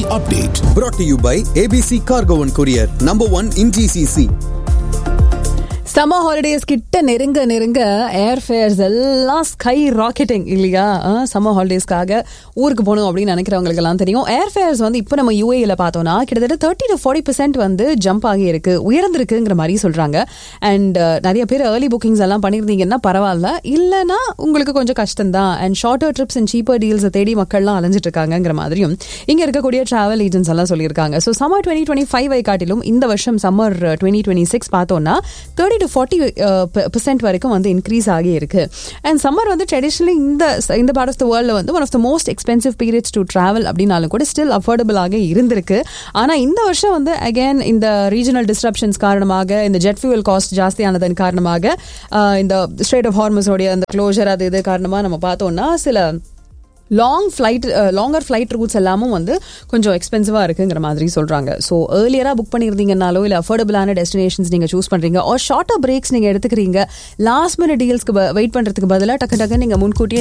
update. brought to you by ABC Cargo and Courier, number one in GCC. Summer holidays கிட்ட நெருங்க நெருங்க air fares எல்லாம் sky rocketing இல்லையா summer ஹாலிடேஸ்க்காக ஊருக்கு போகணும் அப்படின்னு நினைக்கிறவங்களுக்கு எல்லாம் தெரியும் ஏர் ஃபேர்ஸ் வந்து இப்போ நம்ம யூஏல பார்த்தோம்னா கிட்டத்தட்ட தேர்ட்டி டு ஃபார்ட்டி பர்சன்ட் வந்து ஜம்ப் ஆகி இருக்கு உயர்ந்திருக்குங்கிற மாதிரி சொல்றாங்க அண்ட் நிறைய பேர் ஏர்லி புக்கிங்ஸ் எல்லாம் பண்ணியிருந்தீங்கன்னா பரவாயில்ல இல்லைன்னா உங்களுக்கு கொஞ்சம் கஷ்டம் தான் and shorter trips and cheaper டீல்ஸை தேடி மக்கள்லாம் அலைஞ்சிட்டு இருக்காங்கிற மாதிரியும் இங்க இருக்கக்கூடிய டிராவல் ஏஜென்ட்ஸ் எல்லாம் சொல்லியிருக்காங்க so summer twenty twenty five காட்டிலும் இந்த வருஷம் சம்மர் டுவெண்ட்டி டுவெண்ட்டி சிக்ஸ் பார்த்தோம்னா தேர்ட்டி டு ஃபார்ட்டி பெர்சென்ட் வரைக்கும் வந்து இன்க்ரீஸ் ஆகி இருக்கு அண்ட் சம்மர் வந்து ட்ரெடிஷ்னலி இந்த இந்த பார்ட் ஆஃப் த வேர்ல்டில் வந்து one of the most expensive periods to travel அப்படின்னாலும் கூட ஸ்டில் அஃபோர்டபுளாக இருந்திருக்கு ஆனால் இந்த வருஷம் வந்து அகேன் இந்த ரீஜனல் டிஸ்ட்ரப்ஷன்ஸ் காரணமாக இந்த ஜெட் ஃபியூல் காஸ்ட் ஜாஸ்தியானதன் காரணமாக ஆஹ் இந்த ஸ்ட்ரேட் ஆஃப் ஹார்மஸோடைய அந்த க்ளோஷர் அது இது காரணமாக நம்ம பார்த்தோம்னா சில long flight longer flight routes எல்லாமும் வந்து கொஞ்சம் எக்ஸ்பென்சிவாக இருக்குங்கிற மாதிரி சொல்கிறாங்க ஸோ ஏர்லியராக புக் பண்ணியிருந்தீங்கனாலோ இல்லை அஃபோர்டபுளான டெஸ்டினேஷன்ஸ் நீங்கள் சூஸ் பண்ணுறீங்க ஒரு ஷார்ட்டர் பிரேக்ஸ் நீங்கள் எடுத்துக்கிறீங்க லாஸ்ட் மினிட் டீல்ஸ்க்கு வெயிட் பண்ணுறதுக்கு பதிலாக டக்கு டக்கு நீங்கள் முன்கூட்டியே